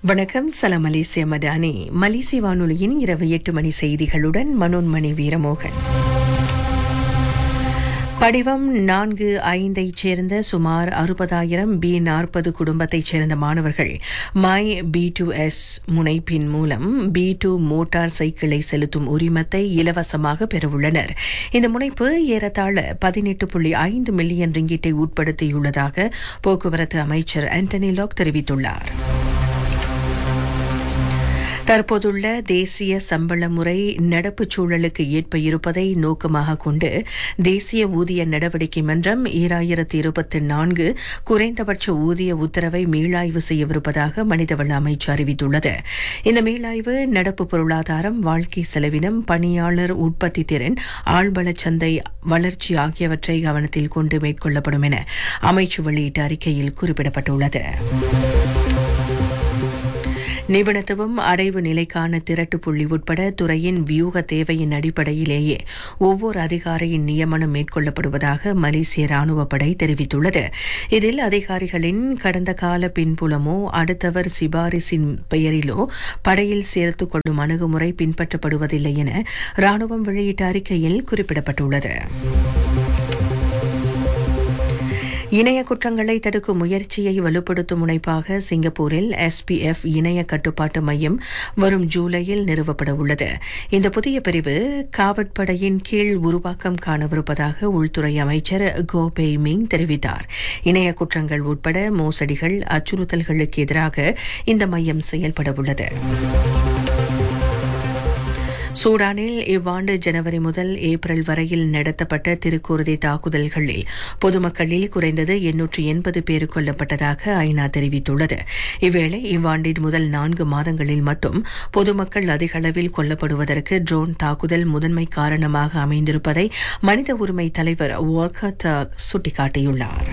வணக்கம் சலாம் மலேசிய மடானி மலேசிய வானொலியின் இரவு எட்டு மணி செய்திகளுடன் மனோன்மணி வீரமோகன் படிவம் நான்கு ஐந்தைச் சேர்ந்த சுமார் அறுபதாயிரம் பி நாற்பது குடும்பத்தைச் சேர்ந்த மாணவர்கள் மை பி டூ எஸ் முனைப்பின் மூலம் பி டூ மோட்டார் சைக்கிளை செலுத்தும் உரிமத்தை இலவசமாக பெறவுள்ளனர் இந்த முனைப்பு ஏறத்தாழ பதினெட்டு புள்ளி ஐந்து மில்லியன் ரிங்கிட்டை உட்படுத்தியுள்ளதாக போக்குவரத்து அமைச்சர் ஆண்டனி லாக் தெரிவித்துள்ளார் தற்போதுள்ள தேசிய சம்பள முறை நடப்புச் சூழலுக்கு ஏற்ப இருப்பதை நோக்கமாக கொண்டு தேசிய ஊதிய நடவடிக்கை மன்றம் ஈராயிரத்தி இருபத்தி நான்கு குறைந்தபட்ச ஊதிய உத்தரவை மீளாய்வு செய்யவிருப்பதாக மனிதவள அமைச்சு அறிவித்துள்ளது இந்த மீளாய்வு நடப்பு பொருளாதாரம் வாழ்க்கை செலவினம் பணியாளர் உற்பத்தி திறன் ஆழ்வள சந்தை வளர்ச்சி ஆகியவற்றை கவனத்தில் கொண்டு மேற்கொள்ளப்படும் என அமைச்சு வெளியிட்ட அறிக்கையில் குறிப்பிடப்பட்டுள்ளது நிபுணத்துவம் அடைவு நிலைக்கான திரட்டு புள்ளி உட்பட துறையின் வியூக தேவையின் அடிப்படையிலேயே ஒவ்வொரு அதிகாரியின் நியமனம் மேற்கொள்ளப்படுவதாக மலேசிய ராணுவப்படை தெரிவித்துள்ளது இதில் அதிகாரிகளின் கடந்த கால பின்புலமோ அடுத்தவர் சிபாரிசின் பெயரிலோ படையில் சேர்த்துக் கொள்ளும் அணுகுமுறை பின்பற்றப்படுவதில்லை என ராணுவம் வெளியிட்ட அறிக்கையில் குறிப்பிடப்பட்டுள்ளது இணைய குற்றங்களை தடுக்கும் முயற்சியை வலுப்படுத்தும் முனைப்பாக சிங்கப்பூரில் எஸ்பிஎஃப் இணைய கட்டுப்பாட்டு மையம் வரும் ஜூலையில் நிறுவப்பட உள்ளது இந்த புதிய பிரிவு காவற்படையின் கீழ் உருவாக்கம் காணவிருப்பதாக உள்துறை அமைச்சர் கோ பெய்மிங் தெரிவித்தார் இணைய குற்றங்கள் உட்பட மோசடிகள் அச்சுறுத்தல்களுக்கு எதிராக இந்த மையம் செயல்பட உள்ளது சூடானில் இவ்வாண்டு ஜனவரி முதல் ஏப்ரல் வரையில் நடத்தப்பட்ட திருக்குருதி தாக்குதல்களில் பொதுமக்களில் குறைந்தது எண்ணூற்று எண்பது பேர் கொல்லப்பட்டதாக ஐநா தெரிவித்துள்ளது இவ்வேளை இவ்வாண்டின் முதல் நான்கு மாதங்களில் மட்டும் பொதுமக்கள் அதிக அளவில் கொல்லப்படுவதற்கு ட்ரோன் தாக்குதல் முதன்மை காரணமாக அமைந்திருப்பதை மனித உரிமை தலைவர் வால்கர் சுட்டிக்காட்டியுள்ளார்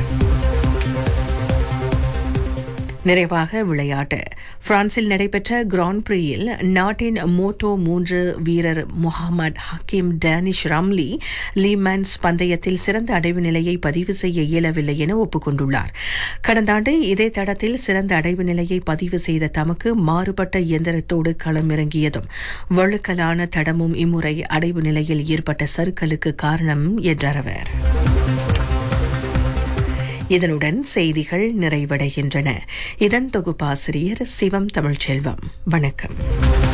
நிறைவாக விளையாட்டு பிரான்சில் நடைபெற்ற கிராண்ட் பிரியில் நாட்டின் மோட்டோ மூன்று வீரர் Muhammad Hakim Danish Ramli Le Mans பந்தயத்தில் சிறந்த அடைவு நிலையை பதிவு செய்ய இயலவில்லை என ஒப்புக்கொண்டுள்ளார் கடந்த ஆண்டு இதே தடத்தில் சிறந்த அடைவு நிலையை பதிவு செய்த தமக்கு மாறுபட்ட இயந்திரத்தோடு களமிறங்கியதும் வழுக்கலான தடமும் இம்முறை அடைவு நிலையில் ஏற்பட்ட சறுக்கலுக்கு காரணம் என்றார் அவர் இதனுடன் செய்திகள் நிறைவடைகின்றன இதன் தொகுப்பாசிரியர் சிவம் தமிழ்ச்செல்வம் வணக்கம்